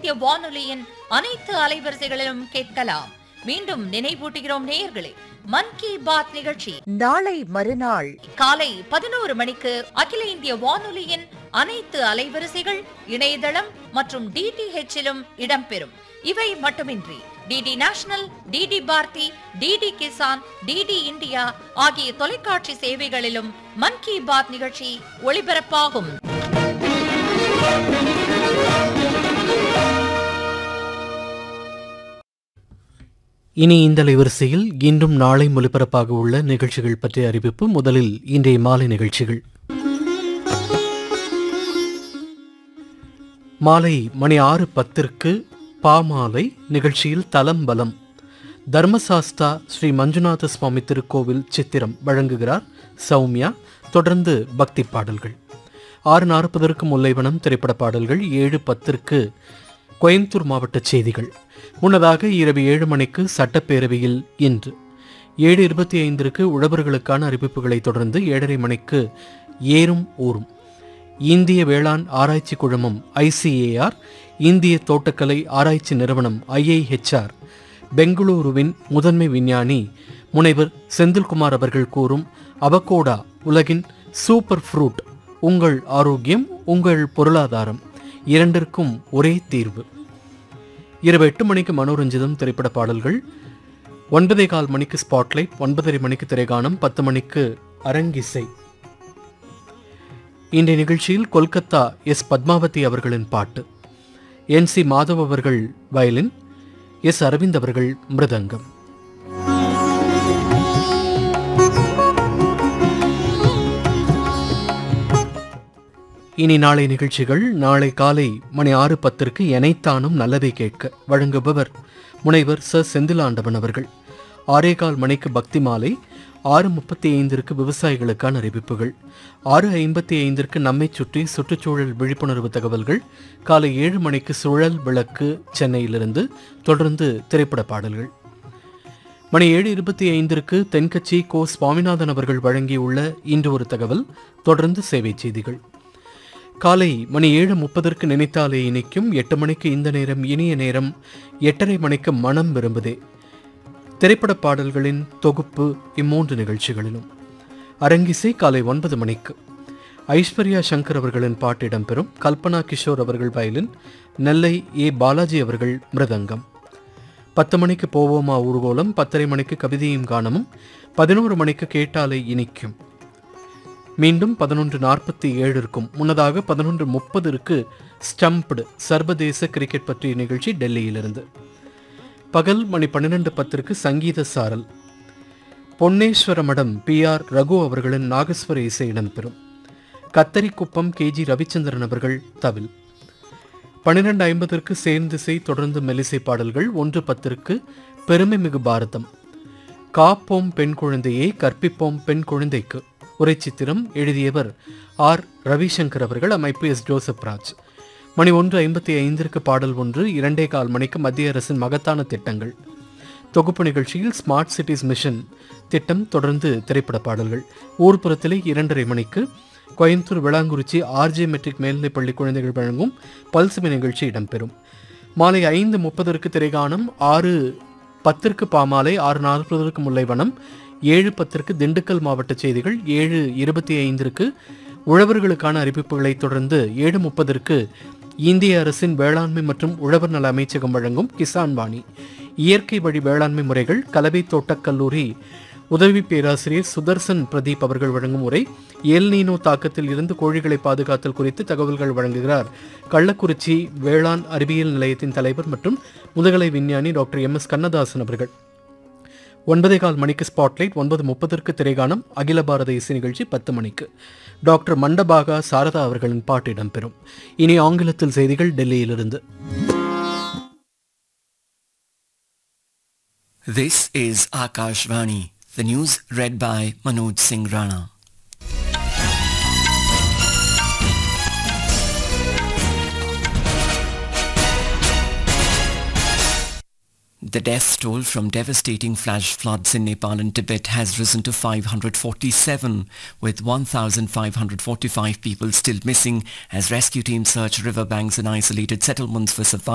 இந்திய வானொலியின் அனைத்து அலைவரிசைகளிலும் கேட்கலாம் மீண்டும் நினைவூட்டுகிறோம் நேயர்களே மன் கி பாத் நிகழ்ச்சி நாளை மறுநாள் காலை பதினோரு மணிக்கு அகில இந்திய வானொலியின் அனைத்து அலைவரிசைகள் இணையதளம் மற்றும் டிடிஹெச்சிலும் இடம்பெறும் இவை மட்டுமின்றி DD national DD Bharati DD Kisan DD India ஆகிய தொலைக்காட்சி சேவைகளிலும் மன் கி பாத் நிகழ்ச்சி ஒளிபரப்பாகும் இனி இந்த அலைவரிசையில் இன்றும் நாளை ஒலிபரப்பாக உள்ள நிகழ்ச்சிகள் பற்றிய அறிவிப்பு முதலில் இன்றைய மாலை நிகழ்ச்சிகள் மாலை மணி ஆறு பத்திற்கு பாமாலை நிகழ்ச்சியில் தலம் பலம் தர்மசாஸ்தா ஸ்ரீ மஞ்சுநாத சுவாமி திருக்கோவில் சித்திரம் வழங்குகிறார் சௌமியா தொடர்ந்து பக்தி பாடல்கள் ஆறு நாற்பதற்கு முல்லைவனம் திரைப்பட பாடல்கள் ஏழு பத்திற்கு கோயம்புத்தூர் மாவட்ட செய்திகள் முன்னதாக இரவு ஏழு மணிக்கு சட்டப்பேரவையில் இன்று ஏழு இருபத்தி ஐந்திற்கு உழவர்களுக்கான அறிவிப்புகளை தொடர்ந்து ஏழரை மணிக்கு ஏறும் ஊரும் இந்திய வேளாண் ஆராய்ச்சி குழுமம் ஐசிஏஆர் இந்திய தோட்டக்கலை ஆராய்ச்சி நிறுவனம் ஐஐஹெச்ஆர் பெங்களூருவின் முதன்மை விஞ்ஞானி முனைவர் செந்தில்குமார் அவர்கள் கூறும் அவகோடா உலகின் சூப்பர் ஃப்ரூட் உங்கள் ஆரோக்கியம் உங்கள் பொருளாதாரம் இரண்டிற்கும் ஒரே தீர்வு இரவு எட்டு மணிக்கு மனோரஞ்சிதம் திரைப்பட பாடல்கள் ஒன்பதே கால் மணிக்கு ஸ்பாட்லைட் ஒன்பதரை மணிக்கு திரைகானம் பத்து மணிக்கு அரங்கிசை இன்றைய நிகழ்ச்சியில் கொல்கத்தா எஸ் பத்மாவதி அவர்களின் பாட்டு என் சி மாதவ் அவர்கள் வயலின் எஸ் அரவிந்த் அவர்கள் மிருதங்கம் இனி நாளை நிகழ்ச்சிகள் நாளை காலை மணி ஆறு பத்திற்கு எனைத்தானும் நல்லதை கேட்க வழங்குபவர் முனைவர் ச செந்திலாண்டவன் அவர்கள் ஆறேகால் மணிக்கு பக்தி மாலை ஆறு முப்பத்தி ஐந்திற்கு விவசாயிகளுக்கான அறிவிப்புகள் ஆறு ஐம்பத்தி ஐந்திற்கு நம்மை சுற்றி சுற்றுச்சூழல் விழிப்புணர்வு தகவல்கள் காலை ஏழு மணிக்கு சுழல் விளக்கு சென்னையிலிருந்து தொடர்ந்து திரைப்பட பாடல்கள் மணி ஏழு இருபத்தி ஐந்திற்கு தென்கட்சி கோ சுவாமிநாதன் அவர்கள் வழங்கியுள்ள இன்று ஒரு தகவல் தொடர்ந்து சேவை செய்திகள் காலை மணி ஏழு முப்பதற்கு நினைத்தாலே இனிக்கும் எட்டு மணிக்கு இந்த நேரம் இனிய நேரம் எட்டரை மணிக்கு மனம் விரும்புதே திரைப்பட பாடல்களின் தொகுப்பு இம்மூன்று நிகழ்ச்சிகளிலும் அரங்கிசை காலை ஒன்பது மணிக்கு ஐஸ்வர்யா சங்கர் அவர்களின் பாட்டு இடம்பெறும் கல்பனா கிஷோர் அவர்கள் வயலின் நெல்லை ஏ பாலாஜி அவர்கள் மிருதங்கம் பத்து மணிக்கு போவோமா ஊர்கோலம் பத்தரை மணிக்கு கவிதையும் காணமும் பதினோரு மணிக்கு கேட்டாலே இனிக்கும் மீண்டும் பதினொன்று நாற்பத்தி ஏழிற்கும் முன்னதாக பதினொன்று முப்பதிற்கு ஸ்டம்ப்டு சர்வதேச கிரிக்கெட் பற்றிய நிகழ்ச்சி டெல்லியிலிருந்து பகல் மணி பன்னிரண்டு பத்திற்கு சங்கீத சாரல் பொன்னேஸ்வர மடம் பி ஆர் ரகு அவர்களின் நாகஸ்வர இசை இடம்பெறும் கத்தரிக்குப்பம் கே ஜி ரவிச்சந்திரன் அவர்கள் தவில் பன்னிரண்டு ஐம்பதற்கு சேர்ந்திசை தொடர்ந்து மெலிசை பாடல்கள் ஒன்று பத்திற்கு பெருமை மிகு பாரதம் காப்போம் பெண் குழந்தையை கற்பிப்போம் பெண் குழந்தைக்கு உரைச்சித்திரம் எழுதியவர் ஆர் ரவிசங்கர் அவர்கள் அமைப்பு எஸ் ஜோசப் ராஜ் மணி ஒன்று ஐம்பத்தி ஐந்திற்கு பாடல் ஒன்று இரண்டே கால் மணிக்கு மத்திய அரசின் மகத்தான திட்டங்கள் தொகுப்பு நிகழ்ச்சியில் ஸ்மார்ட் சிட்டிஸ் மிஷன் திட்டம் தொடர்ந்து திரைப்பட பாடல்கள் ஊர்ப்புறத்திலே இரண்டரை மணிக்கு கோயம்புத்தூர் விளாங்குறிச்சி ஆர்ஜே மெட்ரிக் மேல்நிலைப் பள்ளி குழந்தைகள் வழங்கும் பல்சுமை நிகழ்ச்சி இடம்பெறும் மாலை ஐந்து முப்பதற்கு திரைகானம் ஆறு பத்திற்கு பாமாலை ஆறு நாற்பதற்கு முல்லைவனம் ஏழு பத்திற்கு திண்டுக்கல் மாவட்ட செய்திகள் ஏழு இருபத்தி ஐந்திற்கு உழவர்களுக்கான அறிவிப்புகளை தொடர்ந்து ஏழு முப்பதற்கு இந்திய அரசின் வேளாண்மை மற்றும் உழவர் நல அமைச்சகம் வழங்கும் கிசான் வாணி இயற்கை வழி வேளாண்மை முறைகள் கலவை தோட்டக் கல்லூரி உதவி பேராசிரியர் சுதர்சன் பிரதீப் அவர்கள் வழங்கும் உரை ஏல்நீனோ தாக்கத்தில் இருந்து கோழிகளை பாதுகாத்தல் குறித்து தகவல்கள் வழங்குகிறார் கள்ளக்குறிச்சி வேளாண் அறிவியல் நிலையத்தின் தலைவர் மற்றும் முதுகலை விஞ்ஞானி டாக்டர் எம் எஸ் கண்ணதாசன் அவர்கள் ஒன்பதே கால் மணிக்கு ஸ்பாட்லைட் ஒன்பது முப்பதற்கு திரைகானம் அகில பாரத இசை நிகழ்ச்சி பத்து மணிக்கு டாக்டர் மண்டபாகா சாரதா அவர்களின் பாட்டு இடம்பெறும் இனி ஆங்கிலத்தில் செய்திகள் டெல்லியிலிருந்து This is Akashvani, the news read by Manoj Singh Rana. The death toll from devastating flash floods in Nepal and Tibet has risen to 547, with 1,545 people still missing as rescue teams search riverbanks and isolated settlements for survivors.